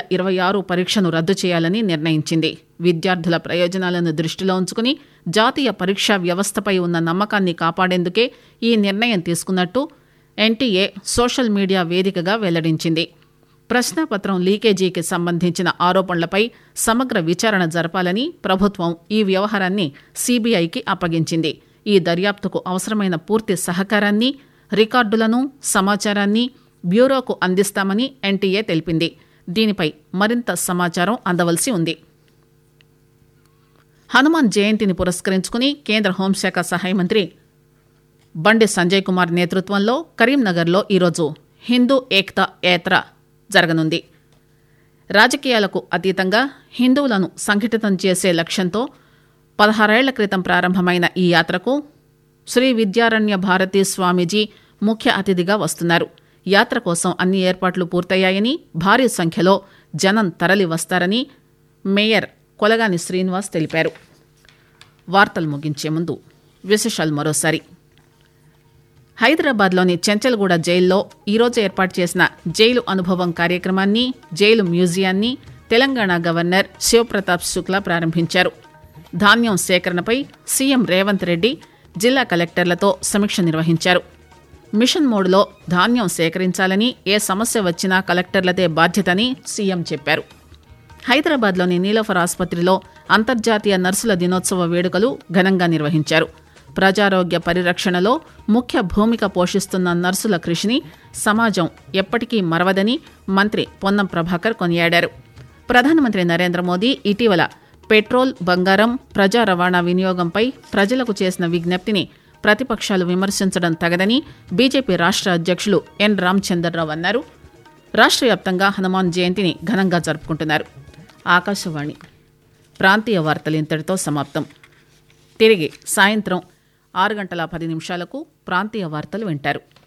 ఇరవై ఆరు పరీక్షను రద్దు చేయాలని నిర్ణయించింది విద్యార్థుల ప్రయోజనాలను దృష్టిలో ఉంచుకుని జాతీయ పరీక్షా వ్యవస్థపై ఉన్న నమ్మకాన్ని కాపాడేందుకే ఈ నిర్ణయం తీసుకున్నట్టు ఎన్టీఏ సోషల్ మీడియా వేదికగా వెల్లడించింది ప్రశ్నాపత్రం లీకేజీకి సంబంధించిన ఆరోపణలపై సమగ్ర విచారణ జరపాలని ప్రభుత్వం ఈ వ్యవహారాన్ని సీబీఐకి అప్పగించింది ఈ దర్యాప్తుకు అవసరమైన పూర్తి సహకారాన్ని రికార్డులను సమాచారాన్ని బ్యూరోకు అందిస్తామని ఎన్టీఏ తెలిపింది దీనిపై మరింత సమాచారం అందవలసి ఉంది హనుమాన్ జయంతిని పురస్కరించుకుని కేంద్ర హోంశాఖ సహాయ మంత్రి బండి సంజయ్ కుమార్ నేతృత్వంలో కరీంనగర్లో ఈరోజు హిందూ ఏక్తా యాత్ర జరగనుంది రాజకీయాలకు అతీతంగా హిందువులను సంఘటితం చేసే లక్ష్యంతో పదహారేళ్ల క్రితం ప్రారంభమైన ఈ యాత్రకు శ్రీ విద్యారణ్య భారతీ స్వామీజీ ముఖ్య అతిథిగా వస్తున్నారు యాత్ర కోసం అన్ని ఏర్పాట్లు పూర్తయ్యాయని భారీ సంఖ్యలో జనం తరలి వస్తారని మేయర్ కొలగాని శ్రీనివాస్ తెలిపారు వార్తలు ముగించే ముందు విశేషాలు మరోసారి హైదరాబాద్లోని చెంచల్గూడ జైల్లో ఈరోజు ఏర్పాటు చేసిన జైలు అనుభవం కార్యక్రమాన్ని జైలు మ్యూజియాన్ని తెలంగాణ గవర్నర్ శివప్రతాప్ శుక్లా ప్రారంభించారు ధాన్యం సేకరణపై సీఎం రేవంత్ రెడ్డి జిల్లా కలెక్టర్లతో సమీక్ష నిర్వహించారు మిషన్ మోడ్లో ధాన్యం సేకరించాలని ఏ సమస్య వచ్చినా కలెక్టర్లదే బాధ్యతని సీఎం చెప్పారు హైదరాబాద్లోని నీలోఫర్ ఆసుపత్రిలో అంతర్జాతీయ నర్సుల దినోత్సవ వేడుకలు ఘనంగా నిర్వహించారు ప్రజారోగ్య పరిరక్షణలో ముఖ్య భూమిక పోషిస్తున్న నర్సుల కృషిని సమాజం ఎప్పటికీ మరవదని మంత్రి పొన్నం ప్రభాకర్ కొనియాడారు ప్రధానమంత్రి నరేంద్ర మోదీ ఇటీవల పెట్రోల్ బంగారం ప్రజా రవాణా వినియోగంపై ప్రజలకు చేసిన విజ్ఞప్తిని ప్రతిపక్షాలు విమర్శించడం తగదని బీజేపీ రాష్ట్ర అధ్యక్షులు ఎన్ రామచంద్రరావు అన్నారు రాష్ట్ర వ్యాప్తంగా హనుమాన్ జయంతిని ఘనంగా జరుపుకుంటున్నారు ఆకాశవాణి ప్రాంతీయ వార్తలు ఇంతటితో సమాప్తం తిరిగి సాయంత్రం ఆరు గంటల పది నిమిషాలకు ప్రాంతీయ వార్తలు వింటారు